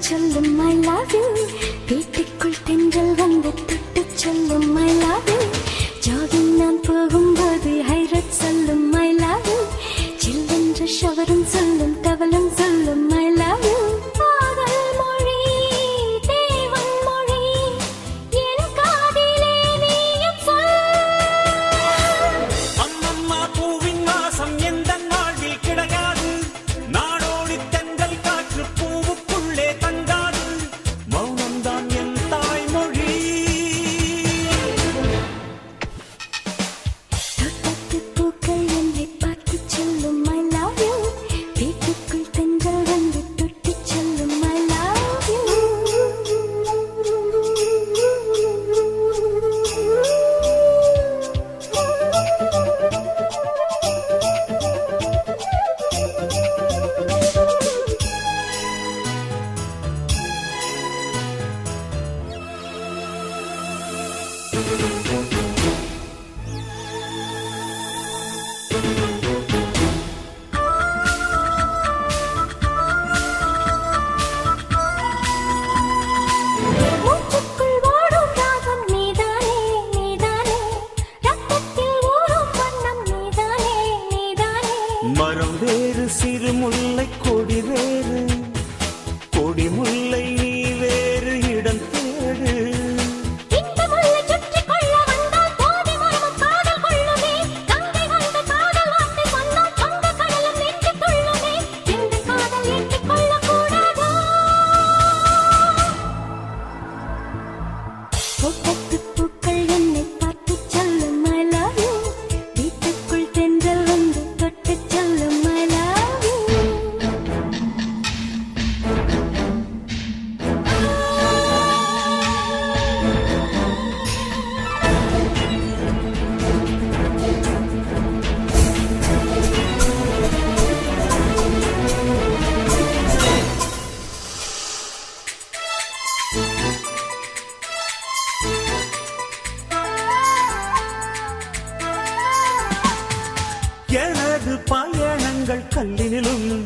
சொல்லும் I love you வீட்டுக்குள் தென்றல் வந்து தொட்டு சொல்லும் ஐ லவ் யூ ஜாகிங் நான் போகும்போது ஹைரட் சொல்லும் ஐ லவ் யூ சில்லென்ற ஷவரும் சொல்லும் தவளும் சொல்லும் ஐ லவ் யூ காதல் மொழி தேவன் மொழி என் காதிலே நீயும் சொல் அம்மம்மா பூவின் வாசம் எந்த நாளில் கிடையாது நாடோடி தென்றல் காற்று பூவுக்குள்ளே தங்காது மௌனம்தான் என் தாய்மொழி தோட்டத்து பூக்கள் என்னை பார்த்து சொல்லும் ஐ லவ் யூ வீட்டுக்குள் தென்றல் வந்து தொட்டு சொல்லும் ஐ லவ் மூச்சுக்குள் ஓடும் ராகம் நீதானே நீதானே ரத்தத்தில் ஊறும் வண்ணம் நீதானே நீதானே மரம் வேறு சிறு முல்லை கொடி வேறு கொடி முல்லை நீ வேறு இடம் தேடு இந்த முல்லை சுற்றிக் கொள்ள வந்தால் போதி மரமும் காதல் கொள்ளுமே கங்கை வந்த காதல் வார்த்தை சொன்னால் வங்க கடலும் நெஞ்சு துள்ளுமே இந்த காதல் ஏற்றுக் கொள்ளக்கூடாதோ தோட்டத்து பூக்கள் என்னை பார்த்து சொல்லும் ஐ லவ் யூ வீட்டுக்குள் தென்றல் வந்து தொட்டு சொல்லும் ஐ லவ் யூ எனது பயணங்கள் கல்லினிலும்